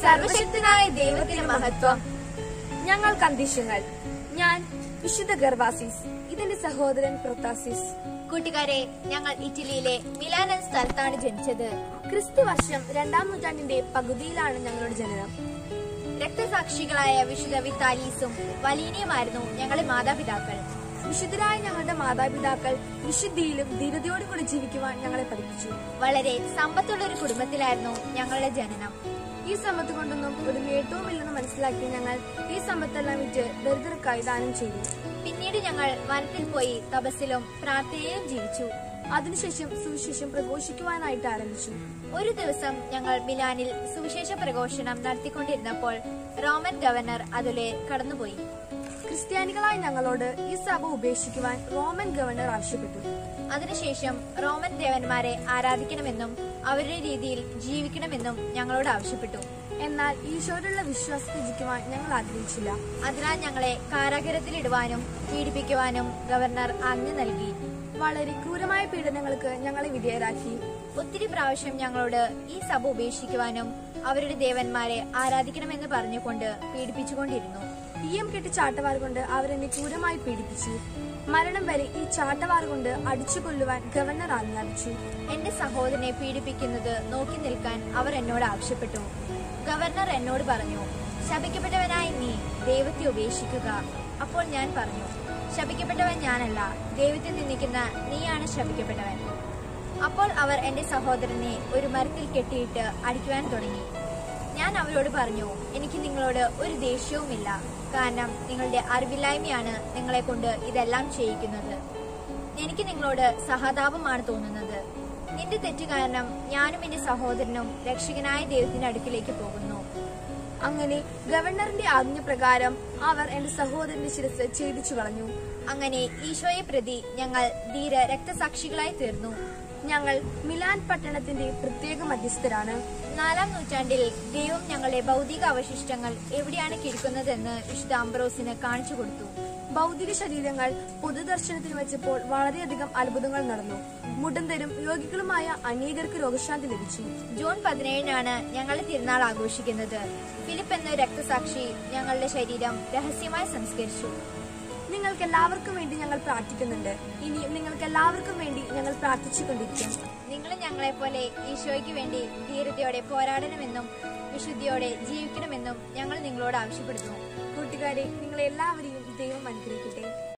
സർവശക്തനായ ദൈവത്തിന്റെ മഹത്വം ഞങ്ങൾക്ക് അന്ത്യങ്ങൾ ഞാൻ വിശുദ്ധ ഗർവാസിസ് ഇതെന്റെ സഹോദരൻ പ്രൊത്താസിസ് കൂട്ടുകാരെ ഞങ്ങൾ ഇറ്റലിയിലെ മിലാൻ എന്ന സ്ഥലത്താണ് ജനിച്ചത് ക്രിസ്തു വർഷം രണ്ടാം നൂറ്റാണ്ടിന്റെ പകുതിയിലാണ് ഞങ്ങളുടെ ജനനം രക്തസാക്ഷികളായ വിശുദ്ധ വിത്താലീസും വലീനിയുമായിരുന്നു ഞങ്ങളുടെ മാതാപിതാക്കൾ വിശുദ്ധരായ ഞങ്ങളുടെ മാതാപിതാക്കൾ വിശുദ്ധിയിലും ധീരതയോടും കൂടി ജീവിക്കുവാൻ ഞങ്ങളെ പഠിപ്പിച്ചു വളരെ സമ്പത്തുള്ള ഒരു കുടുംബത്തിലായിരുന്നു ഞങ്ങളുടെ ജനനം ഈ സമ്പത്ത് കൊണ്ടൊന്നും ഒരു നേട്ടവുമില്ലെന്ന് മനസ്സിലാക്കി ഞങ്ങൾ ഈ സമ്പത്തെല്ലാം വിറ്റ് ദരിദ്രർക്കായി ദാനം ചെയ്തു പിന്നീട് ഞങ്ങൾ വനത്തിൽ പോയി തപസ്സിലും പ്രാർത്ഥനയിലും ജീവിച്ചു അതിനുശേഷം സുവിശേഷം പ്രഘോഷിക്കുവാനായിട്ട് ആരംഭിച്ചു ഒരു ദിവസം ഞങ്ങൾ മിലാനിൽ സുവിശേഷ പ്രഘോഷണം നടത്തിക്കൊണ്ടിരുന്നപ്പോൾ റോമൻ ഗവർണർ അതിലെ കടന്നുപോയി ക്രിസ്ത്യാനികളായ ഞങ്ങളോട് ഈ സഭ ഉപേക്ഷിക്കുവാൻ റോമൻ ഗവർണർ ആവശ്യപ്പെട്ടു അതിനുശേഷം റോമൻ ദേവന്മാരെ ആരാധിക്കണമെന്നും അവരുടെ രീതിയിൽ ജീവിക്കണമെന്നും ഞങ്ങളോട് ആവശ്യപ്പെട്ടു എന്നാൽ ഈശോയിലുള്ള വിശ്വാസം ത്യജിക്കുവാൻ ഞങ്ങൾ ആഗ്രഹിച്ചില്ല അതിനാൽ ഞങ്ങളെ കാരാഗ്രഹത്തിലിടുവാനും പീഡിപ്പിക്കുവാനും ഗവർണർ ആജ്ഞ നൽകി വളരെ ക്രൂരമായ പീഡനങ്ങൾക്ക് ഞങ്ങളെ വിധേയരാക്കി ഒത്തിരി പ്രാവശ്യം ഞങ്ങളോട് ഈ സഭ ഉപേക്ഷിക്കുവാനും അവരുടെ ദേവന്മാരെ ആരാധിക്കണമെന്ന് പറഞ്ഞുകൊണ്ട് പീഡിപ്പിച്ചുകൊണ്ടിരുന്നു ഈയം കെട്ടി ചാട്ടവാർ കൊണ്ട് അവരെന്നെ ക്രൂരമായി പീഡിപ്പിച്ചു മരണം വരെ ഈ ചാട്ടവാർ കൊണ്ട് അടിച്ചു കൊല്ലുവാൻ ഗവർണർ ആജ്ഞാപിച്ചു എന്റെ സഹോദരനെ പീഡിപ്പിക്കുന്നത് നോക്കി നിൽക്കാൻ അവർ എന്നോട് ആവശ്യപ്പെട്ടു ഗവർണർ എന്നോട് പറഞ്ഞു ശപിക്കപ്പെട്ടവനായി നീ ദൈവത്തെ ഉപേക്ഷിക്കുക അപ്പോൾ ഞാൻ പറഞ്ഞു ശപിക്കപ്പെട്ടവൻ ഞാനല്ല ദൈവത്തെ നിന്ദിക്കുന്ന നീയാണ് ശപിക്കപ്പെട്ടവൻ അപ്പോൾ അവർ എന്റെ സഹോദരനെ ഒരു മരത്തിൽ കെട്ടിയിട്ട് അടിക്കുവാൻ തുടങ്ങി ഞാൻ അവരോട് പറഞ്ഞു എനിക്ക് നിങ്ങളോട് ഒരു ദേഷ്യവുമില്ല കാരണം നിങ്ങളുടെ അറിവില്ലായ്മയാണ് നിങ്ങളെ കൊണ്ട് ഇതെല്ലാം ചെയ്യിക്കുന്നത് എനിക്ക് നിങ്ങളോട് സഹതാപമാണ് തോന്നുന്നത് നിന്റെ തെറ്റ് കാരണം ഞാനും എന്റെ സഹോദരനും രക്ഷകനായ ദൈവത്തിന്റെ അടുക്കിലേക്ക് പോകുന്നു അങ്ങനെ ഗവർണറിന്റെ ആജ്ഞ പ്രകാരം അവർ എന്റെ സഹോദരന്റെ ശിരസ് ഛേദിച്ചു കളഞ്ഞു അങ്ങനെ ഈശോയെ പ്രതി ഞങ്ങൾ ധീര രക്തസാക്ഷികളായി തീർന്നു ഞങ്ങൾ മിലാൻ പട്ടണത്തിന്റെ പ്രത്യേക മധ്യസ്ഥരാണ് നാലാം നൂറ്റാണ്ടിൽ ദൈവം ഞങ്ങളുടെ ഭൗതിക അവശിഷ്ടങ്ങൾ എവിടെയാണ് കിടക്കുന്നതെന്ന് വിശുദ്ധ അംബ്രോസിന് കാണിച്ചു കൊടുത്തു ഭൗതിക ശരീരങ്ങൾ പൊതുദർശനത്തിന് വെച്ചപ്പോൾ വളരെയധികം അത്ഭുതങ്ങൾ നടന്നു മുടന്തരും രോഗികളുമായ അനേകർക്ക് രോഗശാന്തി ലഭിച്ചു ജൂൺ പതിനേഴിനാണ് ഞങ്ങളുടെ തിരുനാൾ ആഘോഷിക്കുന്നത് ഫിലിപ്പ് എന്ന രക്തസാക്ഷി ഞങ്ങളുടെ ശരീരം രഹസ്യമായി സംസ്കരിച്ചു നിങ്ങൾക്ക് എല്ലാവർക്കും വേണ്ടി ഞങ്ങൾ പ്രാർത്ഥിക്കുന്നുണ്ട് ഇനിയും നിങ്ങൾക്ക് എല്ലാവർക്കും വേണ്ടി ഞങ്ങൾ പ്രാർത്ഥിച്ചുകൊണ്ടിരിക്കും നിങ്ങൾ ഞങ്ങളെ പോലെ ഈശോയ്ക്ക് വേണ്ടി ധീരതയോടെ പോരാടണമെന്നും വിശുദ്ധിയോടെ ജീവിക്കണമെന്നും ഞങ്ങൾ നിങ്ങളോട് ആവശ്യപ്പെടുന്നു കൂട്ടുകാരെ നിങ്ങളെല്ലാവരെയും ദൈവം അനുഗ്രഹിക്കട്ടെ